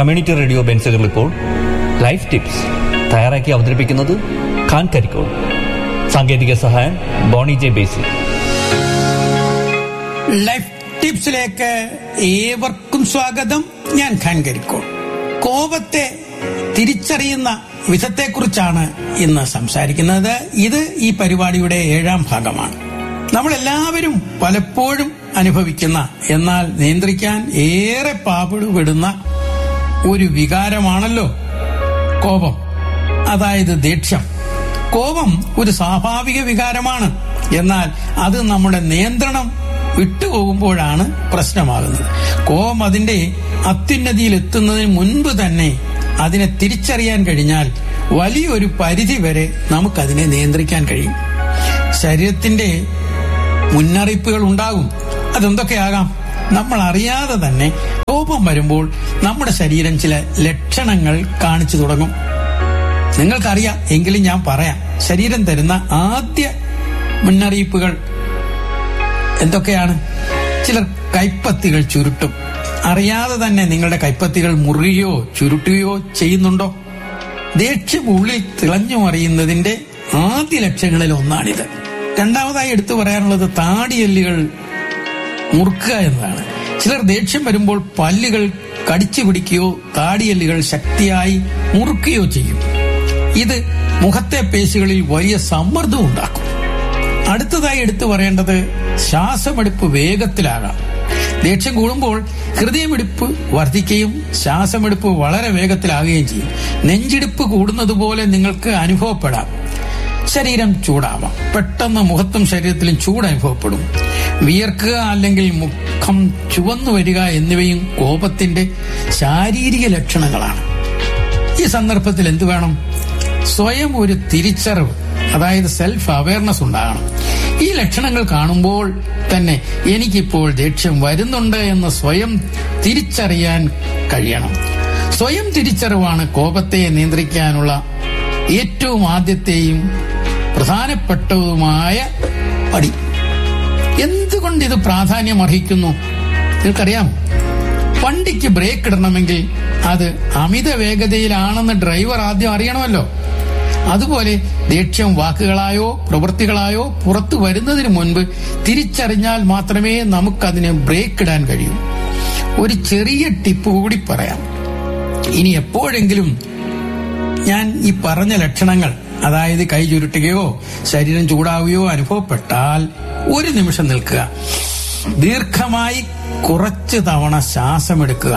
community radio ബെൻസുകൾ ഇപ്പോൾ life tips തയ്യാറാക്കി അവതരിപ്പിക്കുന്നത് ഖാൻ കരിക്കോൾ സാങ്കേതിക സഹായം ബോണി ജെ ബേസി ലൈഫ് ടിപ്സിലേക്ക് ഏവർക്കും സ്വാഗതം ഞാൻ ഖാൻ കരിക്കോൾ കോപത്തെ തിരിച്ചറിയുന്ന വിധത്തെക്കുറിച്ചാണ് ഇന്ന് സംസാരിക്കുന്നത് ഇത് ഈ പരിപാടിയുടെ ഏഴാം ഭാഗമാണ് നമ്മൾ എല്ലാവരും പലപ്പോഴും അനുഭവിക്കുന്ന എന്നാൽ നിയന്ത്രിക്കാൻ ഏറെ പാടുപെടുന്ന ഒരു വികാരമാണല്ലോ കോപം അതായത് ദേഷ്യം കോപം ഒരു സ്വാഭാവിക വികാരമാണ് എന്നാൽ അത് നമ്മുടെ നിയന്ത്രണം വിട്ടുപോകുമ്പോഴാണ് പ്രശ്നമാകുന്നത് കോപം അതിന്റെ അത്യുന്നതിയിൽ എത്തുന്നതിന് മുൻപ് തന്നെ അതിനെ തിരിച്ചറിയാൻ കഴിഞ്ഞാൽ വലിയൊരു പരിധി വരെ നമുക്കതിനെ നിയന്ത്രിക്കാൻ കഴിയും ശരീരത്തിന്റെ മുന്നറിയിപ്പുകൾ ഉണ്ടാകും അതെന്തൊക്കെയാകാം നമ്മൾ അറിയാതെ തന്നെ കോപം വരുമ്പോൾ നമ്മുടെ ശരീരം ചില ലക്ഷണങ്ങൾ കാണിച്ചു തുടങ്ങും നിങ്ങൾക്കറിയാം എങ്കിലും ഞാൻ പറയാം ശരീരം തരുന്ന ആദ്യ മുന്നറിയിപ്പുകൾ എന്തൊക്കെയാണ് ചിലർ കൈപ്പത്തികൾ ചുരുട്ടും അറിയാതെ തന്നെ നിങ്ങളുടെ കൈപ്പത്തികൾ മുറുകയോ ചുരുട്ടുകയോ ചെയ്യുന്നുണ്ടോ ദേഷ്യം ഉള്ളിൽ തിളഞ്ഞു മറിയുന്നതിന്റെ ആദ്യ ലക്ഷ്യങ്ങളിൽ ഒന്നാണിത് രണ്ടാമതായി എടുത്തു പറയാനുള്ളത് താടിയെല്ലുകൾ മുറുക്കുക എന്നതാണ് ചിലർ ദേഷ്യം വരുമ്പോൾ പല്ലുകൾ കടിച്ചു പിടിക്കുകയോ താടിയെല്ലുകൾ ശക്തിയായി മുറുക്കുകയോ ചെയ്യും ഇത് മുഖത്തെ പേശികളിൽ വലിയ സമ്മർദ്ദം ഉണ്ടാക്കും അടുത്തതായി എടുത്തു പറയേണ്ടത് ശ്വാസമെടുപ്പ് വേഗത്തിലാകാം ദേഷ്യം കൂടുമ്പോൾ ഹൃദയമെടുപ്പ് വർദ്ധിക്കുകയും ശ്വാസമെടുപ്പ് വളരെ വേഗത്തിലാകുകയും ചെയ്യും നെഞ്ചിടിപ്പ് കൂടുന്നത് പോലെ നിങ്ങൾക്ക് അനുഭവപ്പെടാം ശരീരം ചൂടാവാം പെട്ടെന്ന് മുഖത്തും ശരീരത്തിലും ചൂട് അനുഭവപ്പെടും വിയർക്കുക അല്ലെങ്കിൽ മുഖം ചുവന്നു വരിക എന്നിവയും കോപത്തിന്റെ ശാരീരിക ലക്ഷണങ്ങളാണ് ഈ സന്ദർഭത്തിൽ എന്തു വേണം സ്വയം ഒരു തിരിച്ചറിവ് അതായത് സെൽഫ് അവയർനെസ് ഉണ്ടാകണം ഈ ലക്ഷണങ്ങൾ കാണുമ്പോൾ തന്നെ എനിക്കിപ്പോൾ ദേഷ്യം വരുന്നുണ്ട് എന്ന് സ്വയം തിരിച്ചറിയാൻ കഴിയണം സ്വയം തിരിച്ചറിവാണ് കോപത്തെ നിയന്ത്രിക്കാനുള്ള ഏറ്റവും ആദ്യത്തെയും പ്രധാനപ്പെട്ടതുമായ പടി എന്തുകൊണ്ട് ഇത് പ്രാധാന്യം അർഹിക്കുന്നു നിങ്ങൾക്കറിയാമോ വണ്ടിക്ക് ബ്രേക്ക് ഇടണമെങ്കിൽ അത് അമിത വേഗതയിലാണെന്ന് ഡ്രൈവർ ആദ്യം അറിയണമല്ലോ അതുപോലെ ദേഷ്യം വാക്കുകളായോ പ്രവൃത്തികളായോ പുറത്തു വരുന്നതിന് മുൻപ് തിരിച്ചറിഞ്ഞാൽ മാത്രമേ നമുക്കതിന് ബ്രേക്ക് ഇടാൻ കഴിയൂ ഒരു ചെറിയ ടിപ്പ് കൂടി പറയാം ഇനി എപ്പോഴെങ്കിലും ഞാൻ ഈ പറഞ്ഞ ലക്ഷണങ്ങൾ അതായത് കൈ ചുരുട്ടുകയോ ശരീരം ചൂടാവുകയോ അനുഭവപ്പെട്ടാൽ ഒരു നിമിഷം നിൽക്കുക ദീർഘമായി കുറച്ച് തവണ ശ്വാസമെടുക്കുക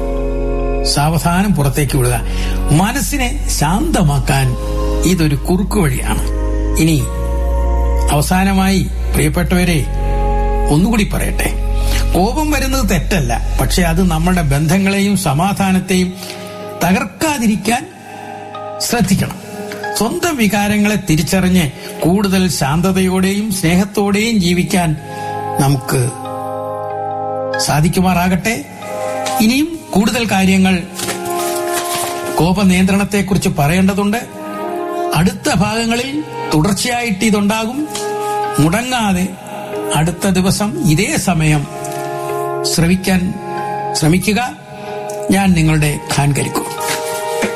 സാവധാനം പുറത്തേക്ക് വിടുക മനസ്സിനെ ശാന്തമാക്കാൻ ഇതൊരു കുറുക്കു വഴിയാണ് ഇനി അവസാനമായി പ്രിയപ്പെട്ടവരെ ഒന്നുകൂടി പറയട്ടെ കോപം വരുന്നത് തെറ്റല്ല പക്ഷെ അത് നമ്മുടെ ബന്ധങ്ങളെയും സമാധാനത്തെയും തകർക്കാതിരിക്കാൻ ശ്രദ്ധിക്കണം സ്വന്തം വികാരങ്ങളെ തിരിച്ചറിഞ്ഞ് കൂടുതൽ ശാന്തതയോടെയും സ്നേഹത്തോടെയും ജീവിക്കാൻ നമുക്ക് സാധിക്കുമാറാകട്ടെ ഇനിയും കൂടുതൽ കാര്യങ്ങൾ കോപനിയന്ത്രണത്തെക്കുറിച്ച് പറയേണ്ടതുണ്ട് അടുത്ത ഭാഗങ്ങളിൽ തുടർച്ചയായിട്ട് ഇതുണ്ടാകും മുടങ്ങാതെ അടുത്ത ദിവസം ഇതേ സമയം ശ്രവിക്കാൻ ശ്രമിക്കുക ഞാൻ നിങ്ങളുടെ ഖാൻ കരിക്കും